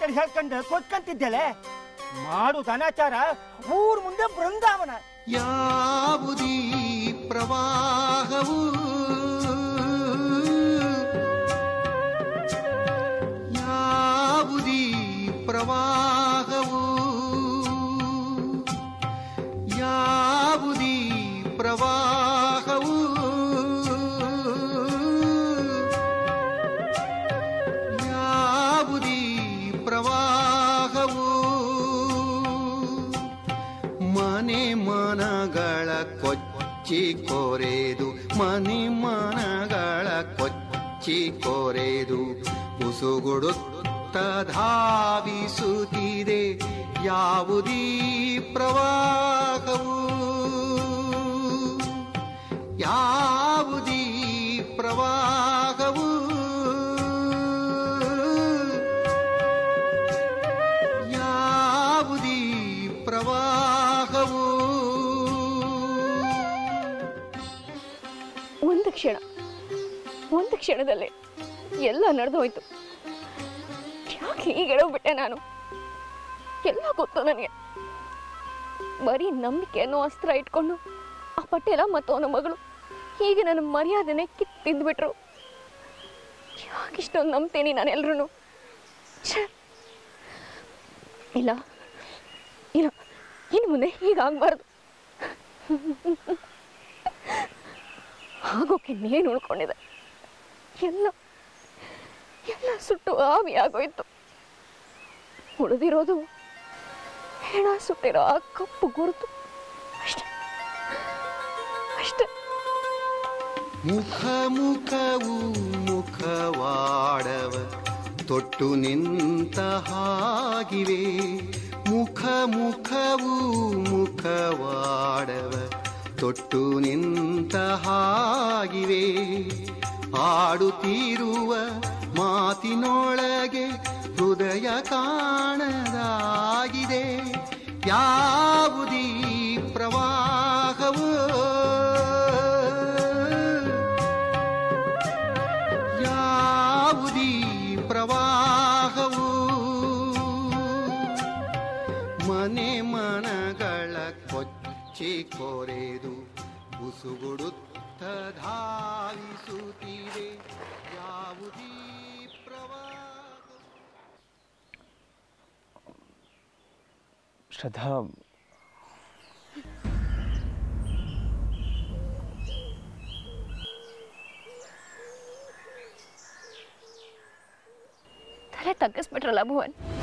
ಮಾತುಗಳು ಹೇಳ್ಕೊಂಡು ಕೊಟ್ಕಂತಿದ್ದೆಲೆ ಮಾಡುದು ಅನಾಚಾರ ಊರ್ ಮುಂದೆ ಬೃಂದಾವನ ಯಾವುದೀ ಪ್ರವಾಹವು ಯಾವುದೀ ಪ್ರವಾಹವು ಯಾವುದೀ ಪ್ರವಾಹವು ಯಾವುದೀ ಪ್ರವಾಹವು ಮನೆ ಮನಗಳ ಕೊಚ್ಚಿ ಕೊರೆದು ಮನೆ ಮನಗಳ ಕೊಚ್ಚಿ ಕೊರೆದು ಉಸುಗುಡುತ್ತ ಧಾವಿಸುತ್ತಿದೆ ಯಾವುದೀ ಪ್ರವಾಹವು ಯಾವುದೀ ಪ್ರವಾಹವು ಯಾವುದೀ ಪ್ರವಾಹವು ಒಂದು ಕ್ಷಣ ಒಂದು ಕ್ಷಣದಲ್ಲೇ ಎಲ್ಲ ನಡೆದು ಹೋಯ್ತು ಯಾಕೆ ಹೀಗೆ ಬಿಟ್ಟೆ ನಾನು ಎಲ್ಲ ಗೊತ್ತು ನನಗೆ ಬರೀ ನಂಬಿಕೆ ಅನ್ನೋ ಅಸ್ತ್ರ ಇಟ್ಕೊಂಡು ಆ ಪಟೇಲ ಮತ್ತು ಅವನ ಮಗಳು ಹೀಗೆ ನನ್ನ ಮರ್ಯಾದೆನೆ ಕಿತ್ತು ತಿಂದ್ಬಿಟ್ರು ಯಾಕೆ ಇಷ್ಟೊಂದು ನಂಬ್ತೀನಿ ನಾನು ಎಲ್ರೂ ಇಲ್ಲ ಇಲ್ಲ ಇನ್ನು ಮುಂದೆ ಹೀಗಾಗಬಾರ್ದು ಆಗೋಕೆ ನೇನು ಉಳ್ಕೊಂಡಿದೆ ಎಲ್ಲ ಎಲ್ಲ ಸುಟ್ಟು ಆವಿ ಆಗೋಯ್ತು ಉಳಿದಿರೋದು ಹೆಣ ಸುಟ್ಟಿರೋ ಆ ಕಪ್ಪು ಗುರುತು ಅಷ್ಟೇ ಅಷ್ಟೇ ಮುಖ ಮುಖವು ಮುಖವಾಡವ ತೊಟ್ಟು ನಿಂತ ಹಾಗಿವೆ ಮುಖ ಮುಖವು ಮುಖವಾಡವ ತೊಟ್ಟು ನಿಂತ ಹಾಗಿವೆ ಆಡುತ್ತಿರುವ ಮಾತಿನೊಳಗೆ ಹೃದಯ ಕಾಣದಾಗಿದೆ ಯಾವುದೀ ಪ್ರವಾಹವು ಯಾವುದೀ ಪ್ರವಾಹವು ಮನೆ ಮನಗಳ ಕೊಚ್ಚಿ ಕೊರೆದು ಉಸುಗುಡುತ್ತ ಧಾವಿಸುತ್ತಿವೆ ಯಾವುದೀ ಪ್ರವಾಹ ಶ್ರದ್ಧಾ ತಲೆ ತಗ್ಗಿಸ್ಬಿಟ್ರಲ್ಲ ಭುವನ್